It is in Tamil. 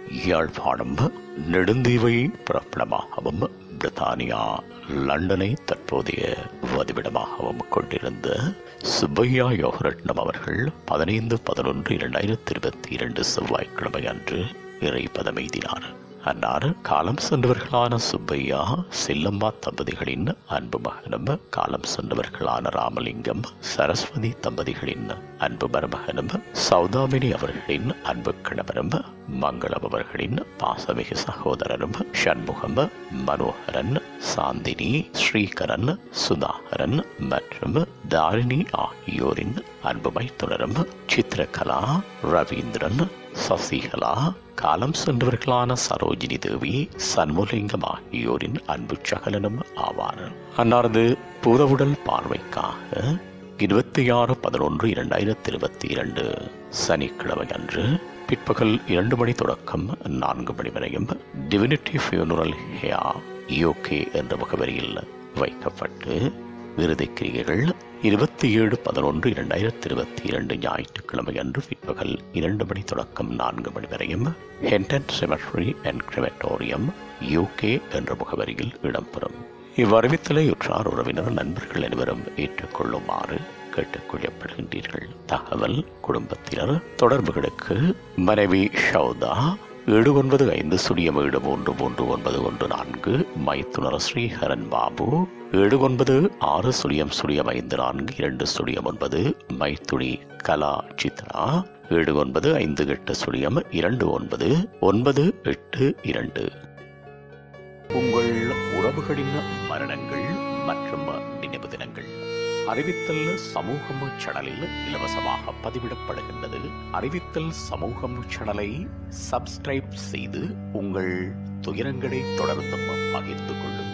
யாழ்ப்பாணம் நெடுந்தீவை பிறப்பிடமாகவும் பிரித்தானியா லண்டனை தற்போதைய வதிவிடமாகவும் கொண்டிருந்த சுப்பையா யோகரட்னம் அவர்கள் பதினைந்து பதினொன்று இரண்டாயிரத்தி இருபத்தி இரண்டு செவ்வாய்க்கிழமை அன்று இறைப்பதம் எய்தினார் அன்னார் காலம் சென்றவர்களான சுப்பையா செல்லம்மா தம்பதிகளின் அன்பு மகனும் காலம் சென்றவர்களான ராமலிங்கம் சரஸ்வதி தம்பதிகளின் அன்பு மருமகனும் சௌதாமினி அவர்களின் அன்பு கணவரும் மங்களம் அவர்களின் பாசமிகு சகோதரரும் சண்முகம் மனோகரன் சாந்தினி ஸ்ரீகரன் சுதாகரன் மற்றும் தாரிணி ஆகியோரின் அன்பு மைத்துனரும் சித்திரகலா ரவீந்திரன் சசிகலா காலம் சென்றவர்களான சரோஜினி தேவி சண்முலிங்கம் ஆகியோரின் அன்பு சகலனும் ஆவார் அன்னாரது பூதவுடல் பார்வைக்காக இருபத்தி ஆறு பதினொன்று இரண்டாயிரத்தி இருபத்தி இரண்டு சனிக்கிழமை அன்று பிற்பகல் இரண்டு மணி தொடக்கம் நான்கு மணி வரையும் டிவினிட்டி ஃபியூனரல் ஹியா யூகே என்ற முகவரியில் வைக்கப்பட்டு இறுதிக் கிரியைகள் இருபத்தி ஏழு பதினொன்று இரண்டாயிரத்தி இருபத்தி இரண்டு ஞாயிற்றுக்கிழமை அன்று பிற்பகல் இரண்டு மணி தொடக்கம் நான்கு மணி வரையும் Hendon cemetery and crematorium UK என்ற முகவரியில் இடம்பெறும் இவ்வறிவித்தலை உற்றார் உறவினர் நண்பர்கள் அனைவரும் ஏற்றுக்கொள்ளுமாறு கேட்டுக்கொள்ளப்படுகின்றீர்கள் தகவல் குடும்பத்தினர் தொடர்புகளுக்கு மனைவி ஷவுதா ஏழு ஒன்பது ஐந்து சுழியம் ஏழு மூன்று மூன்று ஒன்பது ஒன்று நான்கு மைத்துனர் ஸ்ரீஹரன் பாபு ஏழு ஒன்பது ஆறு சுழியம் சுழியம் ஐந்து நான்கு இரண்டு சுழியம் ஒன்பது மைத்துளி கலா சித்ரா ஏழு ஒன்பது ஐந்து எட்டு சுழியம் இரண்டு ஒன்பது ஒன்பது எட்டு இரண்டு உங்கள் உறவுகளின் மரணங்கள் மற்றும் நினைவு தினங்கள் அறிவித்தல் சமூகம் சேனலில் இலவசமாக பதிவிடப்படுகின்றது அறிவித்தல் சமூகம் சேனலை சப்ஸ்கிரைப் செய்து உங்கள் துயரங்களை தொடர்ந்தும் பகிர்ந்து கொள்ளுங்கள்